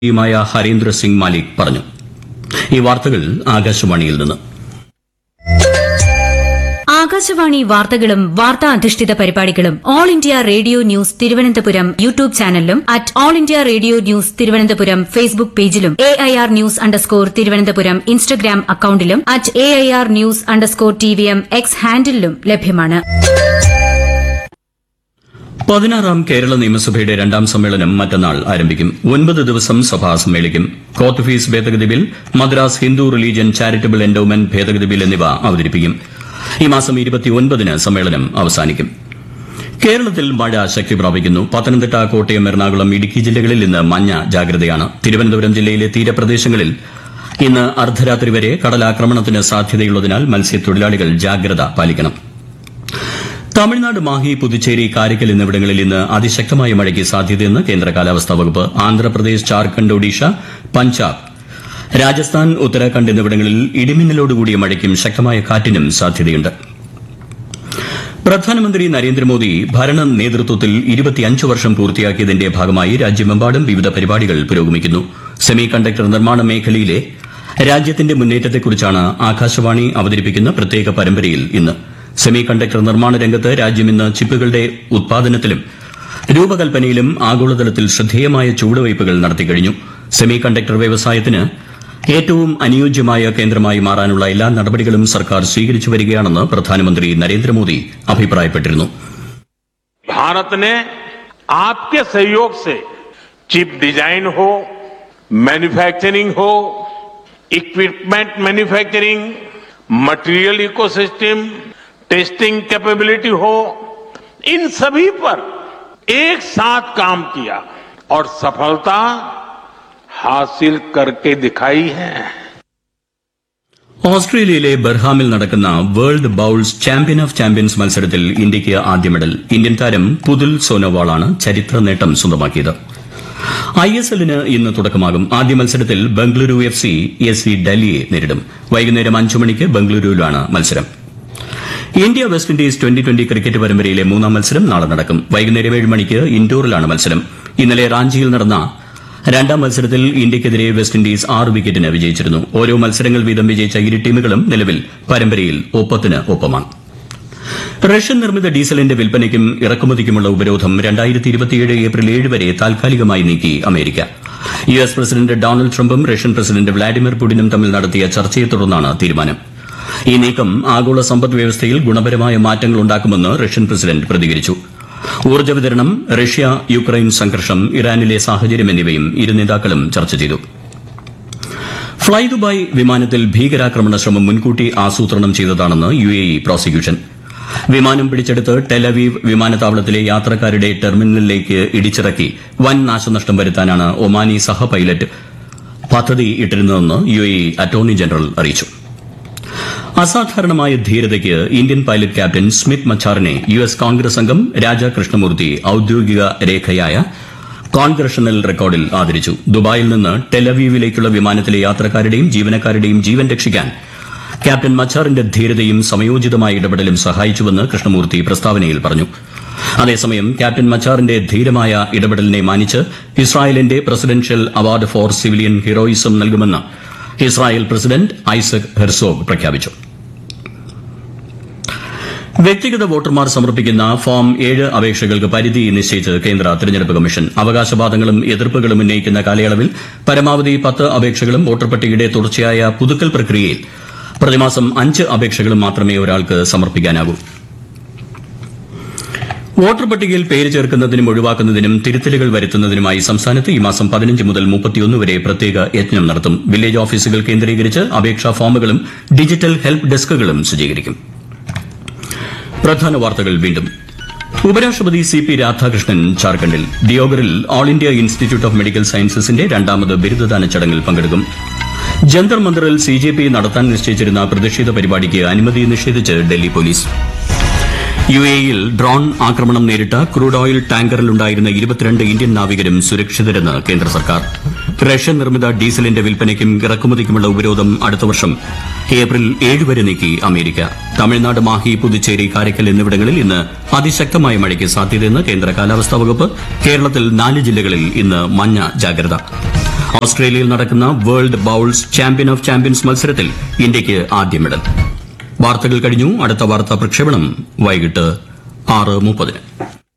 യുമായ ഹരീന്ദ്ര സിംഗ് മാലിക് പറഞ്ഞു ഈ വാർത്തകൾ ആകാശവാണിയിൽ നിന്ന് ആകാശവാണി വാർത്തകളും വാർത്താ അധിഷ്ഠിത പരിപാടികളും all India radio news Thiruvananthapuram YouTube ചാനലിലും at all India radio news Thiruvananthapuram Facebook പേജിലും A I R news underscore Thiruvananthapuram Instagram അക്കൌണ്ടിലും at A I R news underscore T V M X ഹാൻഡിലും ലഭ്യമാണ് പതിനാറാം കേരള നിയമസഭയുടെ രണ്ടാം സമ്മേളനം മറ്റന്നാൾ ആരംഭിക്കും ഒൻപത് ദിവസം സഭ സമ്മേളിക്കും കോർട്ട് ഫീസ് ഭേദഗതി bill Madras Hindu religion charitable endowment ഭേദഗതി ബിൽ എന്നിവ അവതരിപ്പിക്കും ഈ മാസം ഇരുപത്തിയൊൻപതിന് സമ്മേളനം അവസാനിക്കും കേരളത്തിൽ മഴ ശക്തി പ്രാപിക്കുന്നു പത്തനംതിട്ട കോട്ടയം എറണാകുളം ഇടുക്കി ജില്ലകളിൽ ഇന്ന് മഞ്ഞ ജാഗ്രതയാണ് തിരുവനന്തപുരം ജില്ലയിലെ തീരപ്രദേശങ്ങളിൽ ഇന്ന് അർദ്ധരാത്രി വരെ കടലാക്രമണത്തിന് സാധ്യതയുള്ളതിനാൽ മത്സ്യത്തൊഴിലാളികൾ ജാഗ്രത പാലിക്കണം തമിഴ്നാട് മാഹി പുതുച്ചേരി കാരയ്ക്കൽ എന്നിവിടങ്ങളിൽ ഇന്ന് അതിശക്തമായ മഴയ്ക്ക് സാധ്യതയെന്ന് കേന്ദ്ര കാലാവസ്ഥാ വകുപ്പ് ആന്ധ്രാപ്രദേശ് ജാർഖണ്ഡ് ഒഡീഷ പഞ്ചാബ് രാജസ്ഥാൻ ഉത്തരാഖണ്ഡ് എന്നിവിടങ്ങളിൽ ഇടിമിന്നലോടുകൂടിയ മഴയ്ക്കും ശക്തമായ കാറ്റിനും സാധ്യതയുണ്ട് പ്രധാനമന്ത്രി നരേന്ദ്രമോദി ഭരണ നേതൃത്വത്തിൽ ഇരുപത്തിയഞ്ച് വർഷം പൂർത്തിയാക്കിയതിന്റെ ഭാഗമായി രാജ്യമെമ്പാടും വിവിധ പരിപാടികൾ പുരോഗമിക്കുന്നു സെമി കണ്ടക്ടർ നിർമ്മാണ മേഖലയിലെ രാജ്യത്തിന്റെ മുന്നേറ്റത്തെക്കുറിച്ചാണ് ആകാശവാണി അവതരിപ്പിക്കുന്ന പ്രത്യേക പരമ്പരയിൽ ഇന്ന് സെമി കണ്ടക്ടർ നിർമ്മാണ രംഗത്ത് രാജ്യം ഇന്ന് ചിപ്പുകളുടെ ഉത്പാദനത്തിലും രൂപകൽപ്പനയിലും ആഗോളതലത്തിൽ ശ്രദ്ധേയമായ ചുവടുവയ്പുകൾ നടത്തിക്കഴിഞ്ഞു സെമി കണ്ടക്ടർ വ്യവസായത്തിന് ഏറ്റവും അനുയോജ്യമായ കേന്ദ്രമായി മാറാനുള്ള എല്ലാ നടപടികളും സർക്കാർ സ്വീകരിച്ചു വരികയാണെന്ന് പ്രധാനമന്ത്രി നരേന്ദ്രമോദി അഭിപ്രായപ്പെട്ടിരുന്നു भारत ने आपके सहयोग से चिप डिजाइन हो मैन्युफैक्चरिंग हो equipment manufacturing material ecosystem testing capability हो इन सभी पर एक साथ काम किया और सफलता हासिल करके दिखाई है ഓസ്ട്രേലിയയിലെ ബർഹാമിൽ നടക്കുന്ന world bowls champion of champions മത്സരത്തിൽ ഇന്ത്യയ്ക്ക് ആദ്യ മെഡൽ ഇന്ത്യൻ താരം പുതുൽ സോനോവാളാണ് ചരിത്ര നേട്ടം സ്വന്തമാക്കിയത് ഐ എസ് എല്ലിന് ഇന്ന് തുടക്കമാകും ആദ്യ മത്സരത്തിൽ ബംഗളൂരു എഫ് സി എസ് സി ഡൽഹിയെ നേരിടും വൈകുന്നേരം അഞ്ചു മണിക്ക് ബംഗളൂരുവിലാണ് മത്സരം India West Indies twenty twenty cricket പരമ്പരയിലെ മൂന്നാം മത്സരം നാളെ നടക്കും വൈകുന്നേരം ഏഴ് മണിക്ക് ഇൻഡോറിലാണ് മത്സരം ഇന്നലെ റാഞ്ചിയിൽ നടന്ന രണ്ടാം മത്സരത്തിൽ ഇന്ത്യയ്ക്കെതിരെ വെസ്റ്റ് ഇൻഡീസ് ആറ് വിക്കറ്റിന് വിജയിച്ചിരുന്നു ഓരോ മത്സരങ്ങൾ വീതം വിജയിച്ച ഇരു ടീമുകളും നിലവിൽ പരമ്പരയിൽ ഒപ്പത്തിന് ഒപ്പമാണ് റഷ്യൻ നിർമ്മിത ഡീസലിന്റെ വിൽപ്പനയ്ക്കും ഇറക്കുമതിക്കുമുള്ള ഉപരോധം ഏപ്രിൽ ഏഴ് വരെ താൽക്കാലികമായി നീക്കി America U S president Donald ട്രംപും റഷ്യൻ പ്രസിഡന്റ് വ്ളാഡിമിർ പുടിനും തമ്മിൽ നടത്തിയ ചർച്ചയെ തുടർന്നാണ് തീരുമാനം ഈ നീക്കം ആഗോള സമ്പദ് വ്യവസ്ഥയിൽ ഗുണപരമായ മാറ്റങ്ങൾ ഉണ്ടാക്കുമെന്ന് റഷ്യൻ പ്രസിഡന്റ് പ്രതികരിച്ചു ഊർജ്ജ വിതരണം റഷ്യ യുക്രൈൻ സംഘർഷം ഇറാനിലെ സാഹചര്യം എന്നിവയും ഇരു നേതാക്കളും ചർച്ച ചെയ്തു ഫ്ളൈ ദുബായ് വിമാനത്തിൽ ഭീകരാക്രമണ ശ്രമം മുൻകൂട്ടി ആസൂത്രണം ചെയ്തതാണെന്ന് യു എ ഇ പ്രോസിക്യൂഷൻ വിമാനം പിടിച്ചെടുത്ത് ടെലവീവ് വിമാനത്താവളത്തിലെ യാത്രക്കാരുടെ ടെർമിനലിലേക്ക് ഇടിച്ചിറക്കി വൻ നാശനഷ്ടം വരുത്താനാണ് ഒമാനി സഹ പൈലറ്റ് പദ്ധതി ഇട്ടിരുന്നതെന്ന് U A E attorney general അറിയിച്ചു അസാധാരണമായ ധീരതയ്ക്ക് ഇന്ത്യൻ പൈലറ്റ് ക്യാപ്റ്റൻ സ്മിത്ത് മച്ചാറിനെ യു എസ് കോൺഗ്രസ് അംഗം രാജ കൃഷ്ണമൂർത്തി ഔദ്യോഗിക രേഖയായ കോൺഗ്രഷണൽ റെക്കോർഡിൽ ആദരിച്ചു ദുബായിൽ നിന്ന് ടെലവീവിലേക്കുള്ള വിമാനത്തിലെ യാത്രക്കാരുടെയും ജീവനക്കാരുടെയും ജീവൻ രക്ഷിക്കാൻ ക്യാപ്റ്റൻ മച്ചാറിന്റെ ധീരതയും സമയോചിതമായ ഇടപെടലും സഹായിച്ചുവെന്ന് കൃഷ്ണമൂർത്തി പ്രസ്താവനയിൽ പറഞ്ഞു അതേസമയം ക്യാപ്റ്റൻ മച്ചാറിന്റെ ധീരമായ ഇടപെടലിനെ മാനിച്ച് ഇസ്രായേലിന്റെ presidential award for civilian heroism നൽകുമെന്ന് ഇസ്രായേൽ പ്രസിഡന്റ് ഐസക് ഹെർസോഗ് പ്രഖ്യാപിച്ചു വ്യക്തിഗത വോട്ടർമാർ സമർപ്പിക്കുന്ന ഫോം ഏഴ് അപേക്ഷകൾക്ക് പരിധി നിശ്ചയിച്ച് കേന്ദ്ര തെരഞ്ഞെടുപ്പ് കമ്മീഷൻ അവകാശവാദങ്ങളും എതിർപ്പുകളും ഉന്നയിക്കുന്ന കാലയളവിൽ പരമാവധി പത്ത് അപേക്ഷകളും വോട്ടർ പട്ടികയുടെ തുടർച്ചയായ പുതുക്കൽ പ്രക്രിയയിൽ പ്രതിമാസം അഞ്ച് അപേക്ഷകളും മാത്രമേ ഒരാൾക്ക് സമർപ്പിക്കാനാകൂ വോട്ടർ പട്ടികയിൽ പേര് ചേർക്കുന്നതിനും ഒഴിവാക്കുന്നതിനും തിരുത്തലുകൾ വരുത്തുന്നതിനുമായി സംസ്ഥാനത്ത് ഈ മാസം പതിനഞ്ച് മുതൽ മുപ്പത്തിയൊന്ന് വരെ പ്രത്യേക യജ്ഞം നടത്തും വില്ലേജ് ഓഫീസുകൾ കേന്ദ്രീകരിച്ച് അപേക്ഷാ ഫോമുകളും ഡിജിറ്റൽ ഹെൽപ്പ് ഡെസ്കുകളും സജ്ജീകരിക്കും പ്രധാന വാർത്തകൾ വീണ്ടും ഉപരാഷ്ട്രപതി സി പി രാധാകൃഷ്ണൻ ജാർഖണ്ഡിൽ ദിയോഗറിൽ all India institute of medical സയൻസസിന്റെ രണ്ടാമത് ബിരുദദാന ചടങ്ങിൽ പങ്കെടുക്കും ജന്തർ മന്ദറിൽ സി ജെ പി നടത്താൻ നിശ്ചയിച്ചിരുന്ന പ്രതിഷേധ പരിപാടിക്ക് അനുമതി നിഷേധിച്ച് ഡൽഹി പോലീസ് യു എയിൽ ഡ്രോൺ ആക്രമണം നേരിട്ട ക്രൂഡ് ഓയിൽ ടാങ്കറിലുണ്ടായിരുന്ന ഇരുപത്തിരണ്ട് ഇന്ത്യൻ നാവികരും സുരക്ഷിതരെന്ന് കേന്ദ്ര സർക്കാർ റഷ്യൻ നിർമ്മിത ഡീസലിന്റെ വിൽപ്പനയ്ക്കും ഇറക്കുമതിക്കുമുള്ള ഉപരോധം അടുത്ത വർഷം ഏപ്രിൽ ഏഴ് വരെ നീക്കി അമേരിക്ക തമിഴ്നാട് മാഹി പുതുച്ചേരി കാരയ്ക്കൽ എന്നിവിടങ്ങളിൽ ഇന്ന് അതിശക്തമായ മഴയ്ക്ക് സാധ്യതയെന്ന് കേന്ദ്ര കാലാവസ്ഥാ വകുപ്പ് കേരളത്തിൽ നാല് ജില്ലകളിൽ ഇന്ന് മഞ്ഞ ജാഗ്രത ഓസ്ട്രേലിയയിൽ നടക്കുന്ന world bowls champion of champions മത്സരത്തിൽ ഇന്ത്യയ്ക്ക് ആദ്യ മെഡൽ വാർത്തകൾ കഴിഞ്ഞു അടുത്ത വാർത്താ പ്രക്ഷേപണം വൈകിട്ട് ആറ് മുപ്പതിന്